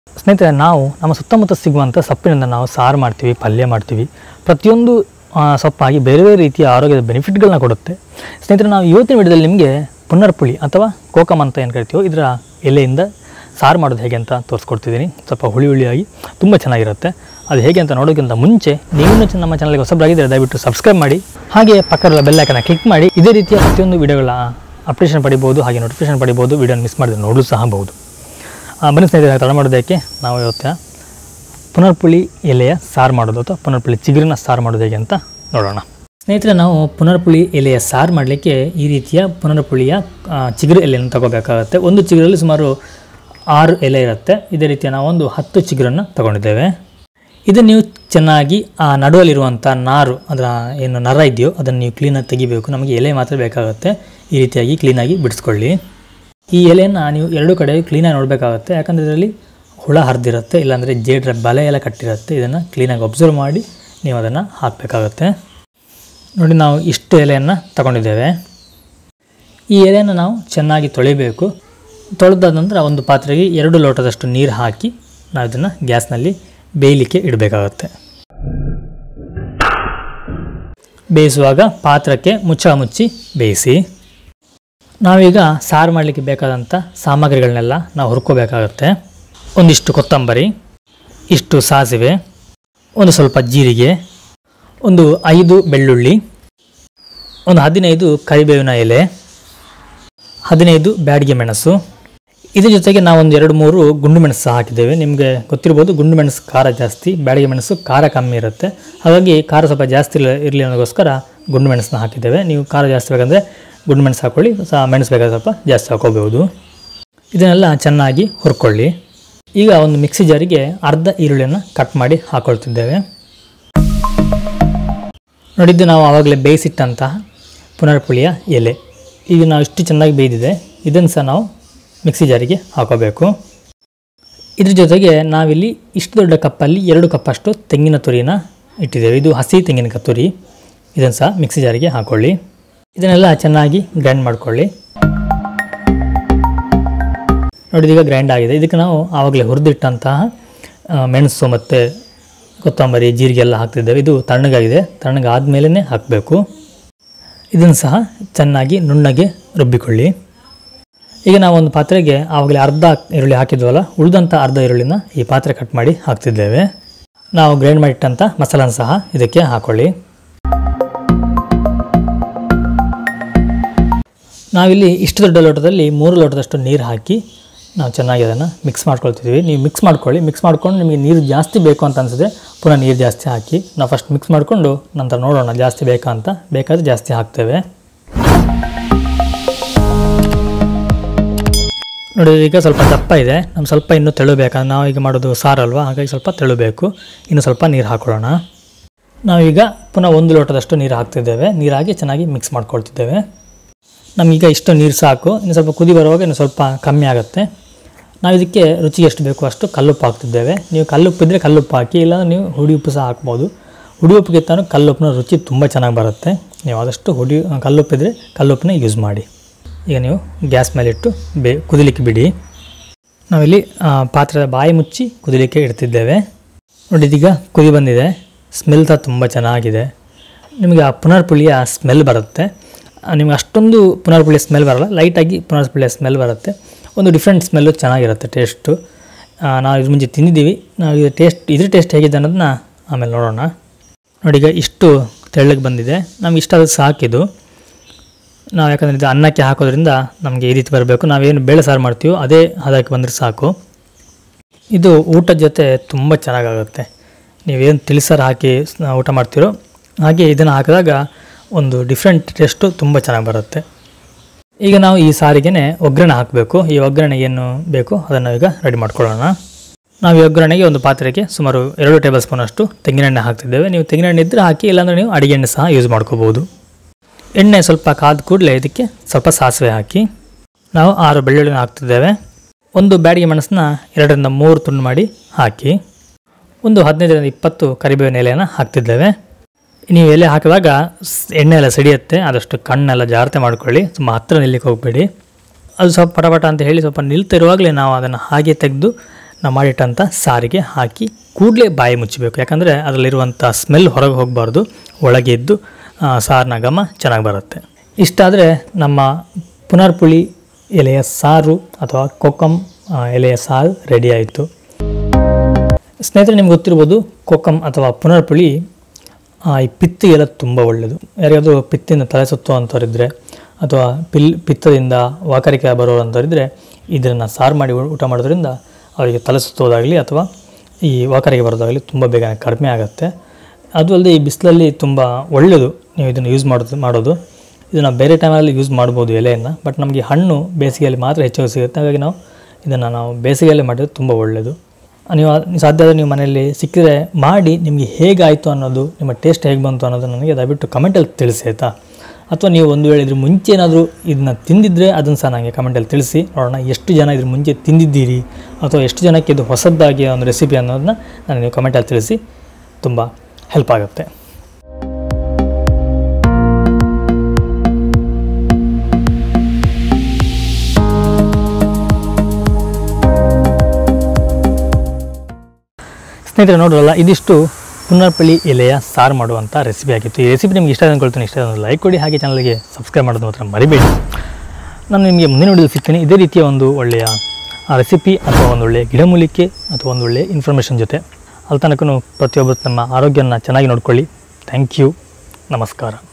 ಸ್ನೇಹಿತರೆ ನಾವು ನಮ್ಮ ಸುತ್ತಮುತ್ತ ಸಿಗುವಂಥ ಸೊಪ್ಪಿನಿಂದ ನಾವು ಸಾರು ಮಾಡ್ತೀವಿ ಪಲ್ಯ ಮಾಡ್ತೀವಿ ಪ್ರತಿಯೊಂದು ಆ, ಸೊಪ್ಪಾಗಿ ಬೇರೆ ಬೇರೆ ರೀತಿಯ ಆರೋಗ್ಯದ ಬೆನಿಫಿಟ್ಗಳನ್ನ ಕೊಡುತ್ತೆ ಸ್ನೇಹಿತರೆ ನಾವು ಇವತ್ತಿನ ವಿಡಿಯೋದಲ್ಲಿ ನಿಮಗೆ ಪುನರ್ಪುಳಿ ಅಥವಾ ಕೋಕಮ್ ಅಂತ ಏನು ಕರಿತೀವೋ ಇದರ ಎಲೆಯಿಂದ ಸಾರು ಮಾಡೋದು ಹೇಗೆ ಅಂತ ತೋರಿಸ್ಕೊಡ್ತಿದ್ದೀನಿ ಸ್ವಲ್ಪ ಹುಳಿ ಹುಳಿಯಾಗಿ ತುಂಬ ಚೆನ್ನಾಗಿರುತ್ತೆ ಅದು ಹೇಗೆ ಅಂತ ನೋಡೋಕ್ಕಿಂತ ಮುಂಚೆ ನೀವು ನಮ್ಮ ಚಾನಲ್ಗೆ ಹೊಸಬರಾಗಿದ್ದರೆ ದಯವಿಟ್ಟು ಸಬ್ಸ್ಕ್ರೈಬ್ ಮಾಡಿ ಹಾಗೆ ಪಕ್ಕದ ಬೆಲ್ಲೈಕನ್ನ ಕ್ಲಿಕ್ ಮಾಡಿ ಇದೇ ರೀತಿಯ ಪ್ರತಿಯೊಂದು ವಿಡಿಯೋಗಳ ಅಪ್ಡೇಷನ್ ಪಡಿಬೋದು ಹಾಗೆ ನೋಟಿಫಿಕೇಶನ್ ಪಡಿಬೋದು ವಿಡಿಯೋನ ಮಿಸ್ ಮಾಡಿದ್ರೆ ನೋಡಲು ಸಹ ಬಹುದು ಆ, ಬನ್ನಿ ಸ್ನೇಹಿತರೆ ತಡ ಮಾಡೋದಕ್ಕೆ ನಾವು ಇವತ್ತು ಪುನರ್ಪುಳಿ ಎಲೆಯ ಸಾರು ಮಾಡೋದು ಅಥವಾ ಪುನರ್ಪುಳಿ ಚಿಗುರಿನ ಸಾರು ಮಾಡೋದು ಹೇಗೆ ಅಂತ ನೋಡೋಣ ಸ್ನೇಹಿತರೆ ನಾವು ಪುನರ್ಪುಳಿ ಎಲೆಯ ಸಾರು ಮಾಡಲಿಕ್ಕೆ ಈ ರೀತಿಯ ಪುನರ್ಪುಳಿಯ ಆ, ಚಿಗುರು ಎಲೆಯನ್ನು ತಗೋಬೇಕಾಗುತ್ತೆ ಒಂದು ಚಿಗುರಲ್ಲಿ ಸುಮಾರು ಆರು ಎಲೆ ಇರುತ್ತೆ ಇದೇ ರೀತಿಯ ನಾವು ಒಂದು ಹತ್ತು ಚಿಗುರನ್ನು ತಗೊಂಡಿದ್ದೇವೆ ಇದನ್ನು ನೀವು ಚೆನ್ನಾಗಿ ಆ ನಡುವಲ್ಲಿರುವಂಥ ನಾರು ಅದರ ಏನು ನರ ಇದೆಯೋ ಅದನ್ನು ನೀವು ಕ್ಲೀನಾಗಿ ತೆಗಿಬೇಕು ನಮಗೆ ಎಲೆ ಮಾತ್ರ ಬೇಕಾಗುತ್ತೆ ಈ ರೀತಿಯಾಗಿ ಕ್ಲೀನಾಗಿ ಬಿಡಿಸ್ಕೊಳ್ಳಿ ಈ ಎಲೆಯನ್ನು ನೀವು ಎರಡು ಕಡೆ ಕ್ಲೀನಾಗಿ ನೋಡಬೇಕಾಗುತ್ತೆ ಯಾಕಂದರೆ ಇದರಲ್ಲಿ ಹುಳ ಹರಿದಿರುತ್ತೆ ಇಲ್ಲಾಂದರೆ ಜೇಡ್ರ ಬಲೆ ಎಲ್ಲ ಕಟ್ಟಿರುತ್ತೆ ಇದನ್ನು ಕ್ಲೀನಾಗಿ ಒಬ್ಸರ್ವ್ ಮಾಡಿ ನೀವು ಅದನ್ನು ಹಾಕಬೇಕಾಗುತ್ತೆ ನೋಡಿ ನಾವು ಇಷ್ಟು ಎಲೆಯನ್ನು ತಗೊಂಡಿದ್ದೇವೆ ಈ ಎಲೆಯನ್ನು ನಾವು ಚೆನ್ನಾಗಿ ತೊಳಿಬೇಕು ತೊಳೆದಾದ ನಂತರ ಒಂದು ಪಾತ್ರೆಗೆ ಎರಡು ಲೋಟದಷ್ಟು ನೀರು ಹಾಕಿ ನಾವು ಇದನ್ನು ಗ್ಯಾಸ್ನಲ್ಲಿ ಬೇಯಲಿಕ್ಕೆ ಇಡಬೇಕಾಗುತ್ತೆ ಬೇಯಿಸುವಾಗ ಪಾತ್ರಕ್ಕೆ ಮುಚ್ಚ ಮುಚ್ಚಿ ಬೇಯಿಸಿ ನಾವೀಗ ಸಾರು ಮಾಡಲಿಕ್ಕೆ ಬೇಕಾದಂಥ ಸಾಮಗ್ರಿಗಳನ್ನೆಲ್ಲ ನಾವು ಹುರ್ಕೋಬೇಕಾಗತ್ತೆ ಒಂದಿಷ್ಟು ಕೊತ್ತಂಬರಿ ಇಷ್ಟು ಸಾಸಿವೆ ಒಂದು ಸ್ವಲ್ಪ ಜೀರಿಗೆ ಒಂದು ಐದು ಬೆಳ್ಳುಳ್ಳಿ ಒಂದು ಹದಿನೈದು ಕರಿಬೇವಿನ ಎಲೆ ಹದಿನೈದು ಬ್ಯಾಡಿಗೆ ಮೆಣಸು ಇದ್ರ ಜೊತೆಗೆ ನಾವೊಂದು ಎರಡು ಮೂರು ಗುಂಡು ಮೆಣಸು ಸಹ ಹಾಕಿದ್ದೇವೆ ನಿಮಗೆ ಗೊತ್ತಿರ್ಬೋದು ಗುಂಡು ಮೆಣಸು ಖಾರ ಜಾಸ್ತಿ ಬ್ಯಾಡಿಗೆ ಮೆಣಸು ಖಾರ ಕಮ್ಮಿ ಇರುತ್ತೆ ಹಾಗಾಗಿ ಖಾರ ಸ್ವಲ್ಪ ಜಾಸ್ತಿ ಇರಲಿ ಇರಲಿ ಅನ್ನೋದಕ್ಕೋಸ್ಕರ ಗುಂಡು ಮೆಣಸನ್ನ ಹಾಕಿದ್ದೇವೆ ನೀವು ಖಾರ ಜಾಸ್ತಿ ಬೇಕಂದರೆ ಗುಂಡು ಮೆಣಸು ಹಾಕ್ಕೊಳ್ಳಿ ಸಹ ಮೆಣಸು ಬೇಕಾದ್ರೆ ಸ್ವಲ್ಪ ಜಾಸ್ತಿ ಹಾಕೋಬಹುದು ಇದನ್ನೆಲ್ಲ ಚೆನ್ನಾಗಿ ಹುರ್ಕೊಳ್ಳಿ ಈಗ ಒಂದು ಮಿಕ್ಸಿ ಜಾರಿಗೆ ಅರ್ಧ ಈರುಳ್ಳಿಯನ್ನು ಕಟ್ ಮಾಡಿ ಹಾಕೊಳ್ತಿದ್ದೇವೆ ನೋಡಿದ್ದು ನಾವು ಆವಾಗಲೇ ಬೇಯಿಸಿಟ್ಟಂತಹ ಪುನರ್ಪುಳಿಯ ಎಲೆ ಈಗ ನಾವು ಇಷ್ಟು ಚೆನ್ನಾಗಿ ಬೇಯ್ದಿದೆ ಇದನ್ನು ಸಹ ನಾವು ಮಿಕ್ಸಿ ಜಾರಿಗೆ ಹಾಕೋಬೇಕು ಇದ್ರ ಜೊತೆಗೆ ನಾವಿಲ್ಲಿ ಇಷ್ಟು ದೊಡ್ಡ ಕಪ್ಪಲ್ಲಿ ಎರಡು ಕಪ್ಪಷ್ಟು ತೆಂಗಿನ ತುರಿನ ಇಟ್ಟಿದ್ದೇವೆ ಇದು ಹಸಿ ತೆಂಗಿನ ತುರಿ ಇದನ್ನು ಸಹ ಮಿಕ್ಸಿ ಜಾರಿಗೆ ಹಾಕೊಳ್ಳಿ ಇದನ್ನೆಲ್ಲ ಚೆನ್ನಾಗಿ ಗ್ರೈಂಡ್ ಮಾಡ್ಕೊಳ್ಳಿ ನೋಡಿದೀಗ ಗ್ರೈಂಡ್ ಆಗಿದೆ ಇದಕ್ಕೆ ನಾವು ಆವಾಗಲೇ ಹುರಿದಿಟ್ಟಂತಹ ಆ, ಮೆಣಸು ಮತ್ತು ಕೊತ್ತಂಬರಿ ಜೀರಿಗೆ ಎಲ್ಲ ಹಾಕ್ತಿದ್ದೇವೆ ಇದು ತಣ್ಣಗಾಗಿದೆ ತಣ್ಣಗಾದ್ಮೇಲೆ ಹಾಕಬೇಕು ಇದನ್ನು ಸಹ ಚೆನ್ನಾಗಿ ನುಣ್ಣಗೆ ರುಬ್ಬಿಕೊಳ್ಳಿ ಈಗ ನಾವು ಒಂದು ಪಾತ್ರೆಗೆ ಆವಾಗಲೇ ಅರ್ಧ ಈರುಳ್ಳಿ ಹಾಕಿದ್ವಲ್ಲ ಉಳಿದಂಥ ಅರ್ಧ ಈರುಳ್ಳಿನ ಈ ಪಾತ್ರೆ ಕಟ್ ಮಾಡಿ ಹಾಕ್ತಿದ್ದೇವೆ ನಾವು ಗ್ರೈಂಡ್ ಮಾಡಿಟ್ಟಂಥ ಮಸಾಲನ ಸಹ ಇದಕ್ಕೆ ಹಾಕೊಳ್ಳಿ ನಾವಿಲ್ಲಿ ಇಷ್ಟು ದೊಡ್ಡ ಲೋಟದಲ್ಲಿ ಮೂರು ಲೋಟದಷ್ಟು ನೀರು ಹಾಕಿ ನಾವು ಚೆನ್ನಾಗಿ ಅದನ್ನು ಮಿಕ್ಸ್ ಮಾಡ್ಕೊಳ್ತಿದ್ದೀವಿ ನೀವು ಮಿಕ್ಸ್ ಮಾಡ್ಕೊಳ್ಳಿ ಮಿಕ್ಸ್ ಮಾಡ್ಕೊಂಡು ನಿಮಗೆ ನೀರು ಜಾಸ್ತಿ ಬೇಕು ಅಂತ ಅನಿಸಿದ್ರೆ ಪುನಃ ನೀರು ಜಾಸ್ತಿ ಹಾಕಿ ನಾವು ಫಸ್ಟ್ ಮಿಕ್ಸ್ ಮಾಡಿಕೊಂಡು ನಂತರ ನೋಡೋಣ ಜಾಸ್ತಿ ಬೇಕಾ ಅಂತ ಬೇಕಾದರೆ ಜಾಸ್ತಿ ಹಾಕ್ತೇವೆ ನೋಡಿ ಈಗ ಸ್ವಲ್ಪ ದಪ್ಪ ಇದೆ ನಮ್ಮ ಸ್ವಲ್ಪ ಇನ್ನೂ ತೆಳುಬೇಕಂದ್ರೆ ನಾವು ಈಗ ಮಾಡೋದು ಸಾರು ಅಲ್ವಾ ಹಾಗಾಗಿ ಸ್ವಲ್ಪ ತೆಳುಬೇಕು ಇನ್ನು ಸ್ವಲ್ಪ ನೀರು ಹಾಕೊಳ್ಳೋಣ ನಾವೀಗ ಪುನಃ ಒಂದು ಲೋಟದಷ್ಟು ನೀರು ಹಾಕ್ತಿದ್ದೇವೆ ನೀರು ಹಾಕಿ ಚೆನ್ನಾಗಿ ಮಿಕ್ಸ್ ಮಾಡ್ಕೊಳ್ತಿದ್ದೇವೆ ನಮಗೀಗ ಇಷ್ಟು ನೀರು ಸಾಕು ಇನ್ನು ಸ್ವಲ್ಪ ಕುದಿ ಬರುವಾಗ ಇನ್ನು ಸ್ವಲ್ಪ ಕಮ್ಮಿ ಆಗುತ್ತೆ ನಾವು ಇದಕ್ಕೆ ರುಚಿಗೆ ಎಷ್ಟು ಬೇಕೋ ಅಷ್ಟು ಕಲ್ಲುಪ್ಪು ಹಾಕ್ತಿದ್ದೇವೆ ನೀವು ಕಲ್ಲುಪ್ಪು ಇದ್ದರೆ ಕಲ್ಲುಪ್ಪು ಹಾಕಿ ಇಲ್ಲ ನೀವು ಹುಡಿ ಉಪ್ಪು ಸಹ ಹಾಕ್ಬೋದು ಹುಡಿ ಉಪ್ಪಿಗಿಂತನೂ ಕಲ್ಲುಪ್ಪಿನ ರುಚಿ ತುಂಬ ಚೆನ್ನಾಗಿ ಬರುತ್ತೆ ನೀವು ಆದಷ್ಟು ಹುಡಿ ಕಲ್ಲುಪ್ಪಿದ್ರೆ ಕಲ್ಲುಪ್ಪನ್ನ ಯೂಸ್ ಮಾಡಿ ಈಗ ನೀವು ಗ್ಯಾಸ್ ಮೇಲಿಟ್ಟು ಬೇ ಕುದಿಲಿಕ್ಕೆ ಬಿಡಿ ನಾವಿಲ್ಲಿ ಆ, ಪಾತ್ರದ ಬಾಯಿ ಮುಚ್ಚಿ ಕುದಿಲಿಕ್ಕೆ ಇಡ್ತಿದ್ದೇವೆ ನೋಡಿ ಇದೀಗ ಕುದಿ ಬಂದಿದೆ ಸ್ಮೆಲ್ ಸಹ ತುಂಬ ಚೆನ್ನಾಗಿದೆ ನಿಮಗೆ ಆ ಪುನರ್ಪುಳಿಯ ಸ್ಮೆಲ್ ಬರುತ್ತೆ ಆ, ನಿಮ್ಗೆ ಅಷ್ಟೊಂದು ಪುನರ್ಪುಳಿಯ ಸ್ಮೆಲ್ ಬರಲ್ಲ ಲೈಟಾಗಿ ಪುನರ್ಪುಳಿಯ ಸ್ಮೆಲ್ ಬರುತ್ತೆ ಒಂದು ಡಿಫ್ರೆಂಟ್ ಸ್ಮೆಲ್ಲು ಚೆನ್ನಾಗಿರುತ್ತೆ ಟೇಸ್ಟು ನಾವು ಇದ್ರ ಮುಂಚೆ ತಿಂದಿದ್ದೀವಿ ನಾವು ಇದು ಟೇಸ್ಟ್ ಇದ್ರ ಟೇಸ್ಟ್ ಹೇಗಿದೆ ಅನ್ನೋದನ್ನ ಆಮೇಲೆ ನೋಡೋಣ ನೋಡಿ ಈಗ ಇಷ್ಟು ತೆಳ್ಳಗೆ ಬಂದಿದೆ ನಮ್ಗೆ ಇಷ್ಟ ಆದ ಸಾಕಿದು ನಾವು ಯಾಕಂದರೆ ಇದು ಅನ್ನಕ್ಕೆ ಹಾಕೋದ್ರಿಂದ ನಮಗೆ ಈ ರೀತಿ ಬರಬೇಕು ನಾವೇನು ಬೇಳೆ ಸಾರು ಮಾಡ್ತೀವೋ ಅದೇ ಹದಕ್ಕೆ ಬಂದರೆ ಸಾಕು ಇದು ಊಟದ ಜೊತೆ ತುಂಬ ಚೆನ್ನಾಗಾಗುತ್ತೆ ನೀವೇನು ತಿಳಿಸಾರು ಹಾಕಿ ಸ್- ಊಟ ಮಾಡ್ತೀರೋ ಹಾಗೆ ಇದನ್ನು ಹಾಕಿದಾಗ ಒಂದು ಡಿಫ್ರೆಂಟ್ ಟೇಸ್ಟು ತುಂಬ ಚೆನ್ನಾಗಿ ಬರುತ್ತೆ ಈಗ ನಾವು ಈ ಸಾರಿಗೆನೆ ಒಗ್ಗರಣೆ ಹಾಕಬೇಕು ಈ ಒಗ್ಗರಣೆ ಏನು ಬೇಕು ಅದನ್ನು ಈಗ ರೆಡಿ ಮಾಡ್ಕೊಳ್ಳೋಣ ನಾವು ಈ ಒಗ್ಗರಣೆಗೆ ಒಂದು ಪಾತ್ರೆಗೆ ಸುಮಾರು ಎರಡು ಟೇಬಲ್ ಸ್ಪೂನಷ್ಟು ತೆಂಗಿನೆಣ್ಣೆ ಹಾಕ್ತಿದ್ದೇವೆ ನೀವು ತೆಂಗಿನೆಣ್ಣೆ ಇದ್ದರೆ ಹಾಕಿ ಇಲ್ಲಾಂದರೆ ನೀವು ಅಡಿಗೆ ಎಣ್ಣೆ ಸಹ ಯೂಸ್ ಮಾಡ್ಕೋಬೋದು ಎಣ್ಣೆ ಸ್ವಲ್ಪ ಕಾದ ಕೂಡಲೇ ಇದಕ್ಕೆ ಸ್ವಲ್ಪ ಸಾಸಿವೆ ಹಾಕಿ ನಾವು ಆರು ಬೆಳ್ಳುಳ್ಳಿನ ಹಾಕ್ತಿದ್ದೇವೆ ಒಂದು ಬ್ಯಾಡಿಗೆ ಮೆಣಸನ್ನ ಎರಡರಿಂದ ಮೂರು ತುಂಡು ಮಾಡಿ ಹಾಕಿ ಒಂದು ಹದಿನೈದರಿಂದ ಇಪ್ಪತ್ತು ಕರಿಬೇವಿನ ಎಲೆಯನ್ನು ಹಾಕ್ತಿದ್ದೇವೆ ನೀವು ಎಲೆ ಹಾಕಿದಾಗ ಸ್- ಎಣ್ಣೆ ಎಲ್ಲ ಸಿಡಿಯುತ್ತೆ ಆದಷ್ಟು ಕಣ್ಣೆಲ್ಲ ಜಾಗ್ರತೆ ಮಾಡ್ಕೊಳ್ಳಿ ತುಂಬ ಹತ್ತಿರ ನಿಲ್ಲಿಕ್ಕೆ ಹೋಗಬೇಡಿ ಅದು ಸ್ವಲ್ಪ ಪಟಪಟ ಅಂತ ಹೇಳಿ ಸ್ವಲ್ಪ ನಿಲ್ತಿರುವಾಗಲೇ ನಾವು ಅದನ್ನು ಹಾಗೆ ತೆಗೆದು ನಾವು ಮಾಡಿಟ್ಟಂಥ ಸಾರಿಗೆ ಹಾಕಿ ಕೂಡಲೇ ಬಾಯಿ ಮುಚ್ಚಬೇಕು ಯಾಕಂದರೆ ಅದರಲ್ಲಿರುವಂಥ ಸ್ಮೆಲ್ ಹೊರಗೆ ಹೋಗಬಾರ್ದು ಒಳಗೆ ಇದ್ದು ಆ, ಸಾರಿನ ಘಮ ಚೆನ್ನಾಗಿ ಬರುತ್ತೆ ಇಷ್ಟಾದರೆ ನಮ್ಮ ಪುನರ್ಪುಳಿ ಎಲೆಯ ಸಾರು ಅಥವಾ ಕೊಕ್ಕಂ ಆ, ಎಲೆಯ ಸಾರು ರೆಡಿ ಆಯಿತು ಸ್ನೇಹಿತರೆ ನಿಮ್ಗೆ ಗೊತ್ತಿರ್ಬೋದು ಕೊಕ್ಕಂ ಅಥವಾ ಪುನರ್ಪುಳಿ ಆ, ಈ ಪಿತ್ತಿಗೆಲ್ಲ ತುಂಬ ಒಳ್ಳೆಯದು ಯಾರಿಗಾದರೂ ಪಿತ್ತಿಂದ ತಲೆ ಸುತ್ತುವಂಥವ್ರಿದ್ದರೆ ಅಥವಾ ಪಿಲ್ ಪಿತ್ತದಿಂದ ವಾಕರಿಕೆ ಬರುವಂಥವ್ರಿದ್ದರೆ ಇದನ್ನು ಸಾರು ಮಾಡಿ ಊ- ಊಟ ಮಾಡೋದ್ರಿಂದ ಅವರಿಗೆ ತಲೆ ಸುತ್ತೋದಾಗಲಿ ಅಥವಾ ಈ ವಾಕರಿಕೆ ಬರೋದಾಗಲಿ ತುಂಬ ಬೇಗ ಕಡಿಮೆ ಆಗುತ್ತೆ ಅದು ಅಲ್ಲದೆ ಈ ಬಿಸಿಲಲ್ಲಿ ತುಂಬ ಒಳ್ಳೆಯದು ನೀವು ಇದನ್ನು ಯೂಸ್ ಮಾಡೋದು ಮಾಡೋದು ಇದನ್ನು ಬೇರೆ ಟೈಮಲ್ಲಿ ಯೂಸ್ ಮಾಡ್ಬೋದು ಎಲೆಯನ್ನು ಬಟ್ ನಮಗೆ ಹಣ್ಣು ಬೇಸಿಗೆಯಲ್ಲಿ ಮಾತ್ರ ಹೆಚ್ಚಾಗಿ ಸಿಗುತ್ತೆ ಹಾಗಾಗಿ ನಾವು ಇದನ್ನು ನಾವು ಬೇಸಿಗೆಯಲ್ಲೇ ಮಾಡಿದ್ರೆ ತುಂಬ ಒಳ್ಳೆಯದು ನೀವು ಆ- ಸಾಧ್ಯ ಆದರೆ ನೀವು ಮನೆಯಲ್ಲಿ ಸಿಕ್ಕಿದ್ರೆ ಮಾಡಿ ನಿಮಗೆ ಹೇಗಾಯಿತು ಅನ್ನೋದು ನಿಮ್ಮ ಟೇಸ್ಟ್ ಹೇಗೆ ಬಂತು ಅನ್ನೋದು ನನಗೆ ದಯವಿಟ್ಟು ಕಮೆಂಟಲ್ಲಿ ತಿಳಿಸಿ ಆಯಿತಾ ಅಥವಾ ನೀವು ಒಂದು ವೇಳೆ ಇದ್ರ ಮುಂಚೆ ಏನಾದರೂ ಇದನ್ನ ತಿಂದಿದ್ದರೆ ಅದನ್ನು ಸಹ ನನಗೆ ಕಮೆಂಟಲ್ಲಿ ತಿಳಿಸಿ ನೋಡೋಣ ಎಷ್ಟು ಜನ ಇದ್ರ ಮುಂಚೆ ತಿಂದಿದ್ದೀರಿ ಅಥವಾ ಎಷ್ಟು ಜನಕ್ಕೆ ಇದು ಹೊಸದಾಗಿ ಒಂದು ರೆಸಿಪಿ ಅನ್ನೋದನ್ನ ನನಗೆ ನೀವು ಕಮೆಂಟಲ್ಲಿ ತಿಳಿಸಿ ತುಂಬ ಹೆಲ್ಪ್ ಆಗುತ್ತೆ ಸ್ನೇಹಿತರೆ ನೋಡ್ರಲ್ಲ ಇದಿಷ್ಟು ಪುನರ್ಪಳ್ಳಿ ಎಲೆಯ ಸಾರು ಮಾಡುವಂಥ ರೆಸಿಪಿ ಆಗಿತ್ತು ಈ ರೆಸಿಪಿ ನಿಮ್ಗೆ ಇಷ್ಟ ಅಂದ್ಕೊಳ್ತೀನಿ ಇಷ್ಟ ಒಂದು ಲೈಕ್ ಕೊಡಿ ಹಾಗೆ ಚಾನಲ್ಗೆ ಸಬ್ಸ್ಕ್ರೈಬ್ ಮಾಡೋದು ಮಾತ್ರ ಮರಿಬೇಡಿ ನಾನು ನಿಮಗೆ ಮುಂದಿನ ವಿಡಿಯೋದಲ್ಲಿ ಸಿಗ್ತೀನಿ ಇದೇ ರೀತಿಯ ಒಂದು ಒಳ್ಳೆಯ ರೆಸಿಪಿ ಅಥವಾ ಒಂದು ಒಳ್ಳೆಯ ಗಿಡಮೂಲಿಕೆ ಅಥವಾ ಒಂದು ಒಳ್ಳೆಯ ಇನ್ಫಾರ್ಮೇಷನ್ ಜೊತೆ ಅಲ್ಲಿ ತನಕ ಪ್ರತಿಯೊಬ್ಬರು ನಮ್ಮ ಆರೋಗ್ಯನ ಚೆನ್ನಾಗಿ ನೋಡ್ಕೊಳ್ಳಿ ಥ್ಯಾಂಕ್ ಯು ನಮಸ್ಕಾರ